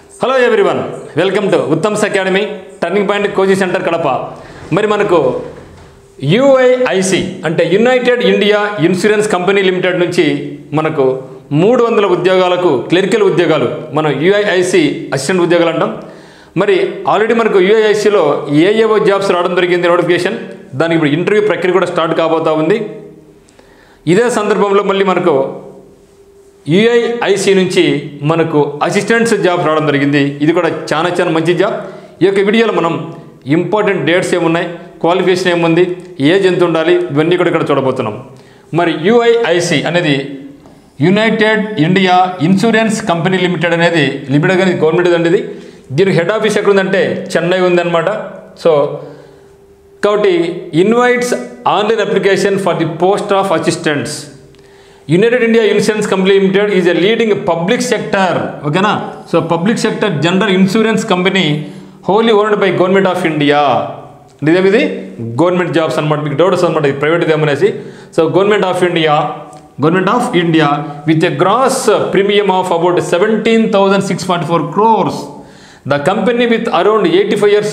hello everyone welcome to Uttam's academy turning point coaching centre Kadapa మరి మనకు UIIC అంటే United India Insurance Company Limited నుంచి మనకు మూడు వందల ఉద్యోగాలకు క్లరికల్ ఉద్యోగాలు మనం యుఐఐసి అసిస్టెంట్ ఉద్యోగాలు అంటాం మరి ఆల్రెడీ మనకు యుఐఐసిలో ఏఏఓ జాబ్స్ రావడం జరిగింది నోటిఫికేషన్ దానికి ఇప్పుడు ఇంటర్వ్యూ ప్రక్రియ కూడా స్టార్ట్ కాబోతా ఉంది ఇదే సందర్భంలో మళ్ళీ మనకు యుఐఐసి నుంచి మనకు అసిస్టెంట్స్ జాబ్ రావడం జరిగింది ఇది కూడా చాలా చాలా మంచి జాబ్ ఈ యొక్క వీడియోలో మనం ఇంపార్టెంట్ డేట్స్ ఏమున్నాయి క్వాలిఫికేషన్ ఏముంది ఏజ్ ఎంత ఉండాలి ఇవన్నీ కూడా ఇక్కడ చూడబోతున్నాం మరి యుఐఐసి అనేది United India Insurance Company Limited అనేది లిమిటెడ్ అనేది గవర్నమెంట్ అండి ఇది దీనికి హెడ్ ఆఫీస్ ఎక్కడ ఉందంటే చెన్నై ఉందన్నమాట సో కాబట్టి invites online application for the post of assistants United India Insurance Company Limited is a leading public sector ఓకేనా so public sector general insurance company wholly owned by government of India ఇదేమి ఇది government jobs అనమాట మీకు doubts అనమాట ఇది private ఏమనేసి so government of India government of India with a gross premium of about seventeen thousand six forty four crores the company with around eighty five years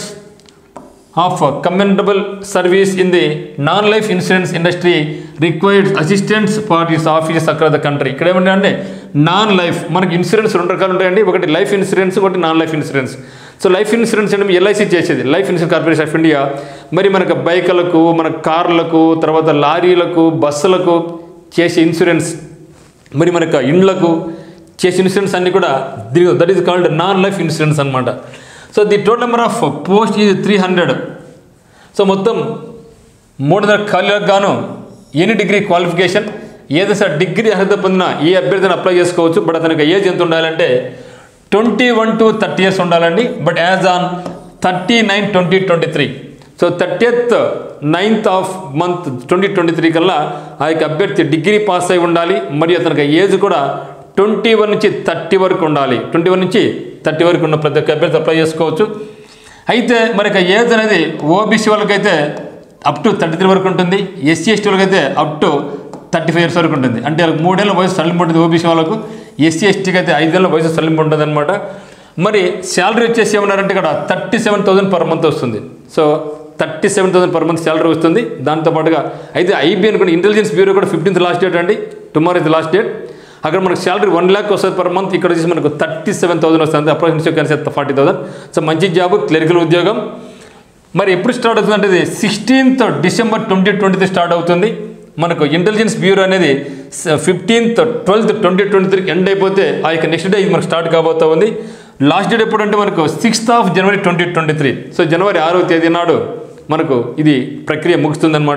of commendable service in the non life insurance industry required assistants for this office అక్కడ the country ఇక్కడ ఏమంటే అంటే non life మనకి insurance రెండు రకాలు ఉంటాయండి ఒకటి life insurance ఒకటి non life insurance so life insurance అంటే ఎల్ఐసి చేసేది life insurance corporation of India మరి మనకు బైకులకు మన కార్లకు తర్వాత లారీలకు బస్సులకు చేసే ఇన్సూరెన్స్ మరి మనకు ఇండ్లకు చేసే ఇన్సూరెన్స్ అన్ని కూడా that is called non life insurance అనమాట so the total number of post is three hundred so మొత్తం మూడు వందల ఖాళీలకు గాను ఎనీ డిగ్రీ క్వాలిఫికేషన్ ఏదో సార్ డిగ్రీ అర్హత పొందిన ఏ అభ్యర్థిని అప్లై చేసుకోవచ్చు బట్ అతనికి ఏజ్ ఎంత ఉండాలంటే twenty one to thirty years ఉండాలండి but as on thirty nine twenty twenty three so thirtieth ninth of month twenty twenty three కల్లా ఆ యొక్క అభ్యర్థి డిగ్రీ పాస్ అయి ఉండాలి మరియు అతనికి ఏజ్ కూడా ట్వంటీ వన్ నుంచి థర్టీ వరకు ఉండాలి ట్వంటీ వన్ నుంచి థర్టీ వరకు ఉన్న ప్రతి ఒక్క అభ్యర్థి అప్లై చేసుకోవచ్చు అయితే మరి ఇక ఏజ్ అనేది ఓబీసీ వాళ్ళకైతే అప్ టు థర్టీ త్రీ వరకు ఉంటుంది ఎస్సీ ఎస్టీ వాళ్ళకైతే up to thirty five years వరకు ఉంటుంది అంటే వాళ్ళకి మూడేళ్ళ వయసు సడలింపు ఉంటుంది ఓబీసీ వాళ్ళకు ఎస్సీ ఎస్టీకి అయితే ఐదేళ్ళ వయసు సడలింపు ఉంటుంది అనమాట మరి శాలరీ వచ్చేసి ఏమన్నారంటే ఇక్కడ thirty seven thousand per month వస్తుంది so thirty seven thousand per month salary వస్తుంది దాంతో పాటుగా అయితే ఐబీఎన్ కూడా ఇంటెలిజెన్స్ బ్యూరో కూడా ఫిఫ్టీన్త్ లాస్ట్ డేట్ అండి టుమారో ఇది లాస్ట్ డేట్ అక్కడ మనకు శాలరీ వన్ ల్యాక్ వస్తుంది పర్ మంత్ ఇక్కడ వచ్చేసి మనకు థర్టీ సెవెన్ థౌసండ్ వస్తుంది అప్రాక్సిమేట్ ఫార్టీ థౌసండ్ సో మంచి జాబ్ క్లరికల్ ఉద్యోగం మరి ఎప్పుడు స్టార్ట్ అవుతుంది అంటే ఇది sixteenth December twenty twenty start అవుతుంది మనకు ఇంటెలిజెన్స్ బ్యూరో అనేది ఫిఫ్టీన్త్ ట్వెల్త్ ట్వంటీ ట్వంటీ త్రీకి ఎండ్ అయిపోతే ఆ యొక్క నెక్స్ట్ డే ఇది మనకు స్టార్ట్ కాబోతా ఉంది లాస్ట్ డేట్ ఎప్పుడు అంటే మనకు sixth of January twenty twenty three so జనవరి ఆరవ తేదీ నాడు మనకు ఇది ప్రక్రియ ముగుస్తుందన్నమాట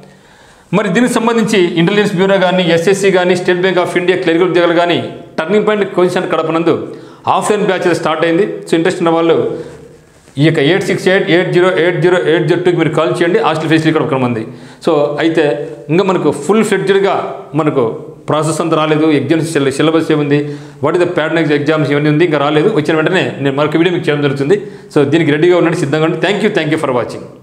మరి దీనికి సంబంధించి ఇంటెలిజెన్స్ బ్యూరో కానీ ఎస్ఎస్సి కానీ State Bank of India clerical ఉద్యోగాలు కానీ టర్నింగ్ పాయింట్ కోచింగ్ కడపనందు ఆఫ్లైన్ బ్యాచ్ స్టార్ట్ అయింది సో ఇంట్రెస్ట్ ఉన్న వాళ్ళు ఈ యొక్క eight six eight eight zero eight zero eight zero టూకి మీరు కాల్ చేయండి హాస్టల్ ఫెసిలిటీ ఇక్కడ ఒక మంది సో అయితే ఇంకా మనకు ఫుల్ ఫ్లెడ్జ్డ్గా మనకు ప్రాసెస్ అంతా రాలేదు ఎగ్జామ్స్ సిలబస్ ఏముంది what is the pattern exams ఇవన్నీ ఉంది ఇంకా రాలేదు వచ్చిన వెంటనే నేను మరొక వీడియో మీకు చేయడం జరుగుతుంది సో దీనికి రెడీగా ఉండండి సిద్ధంగా ఉండి thank you thank you for watching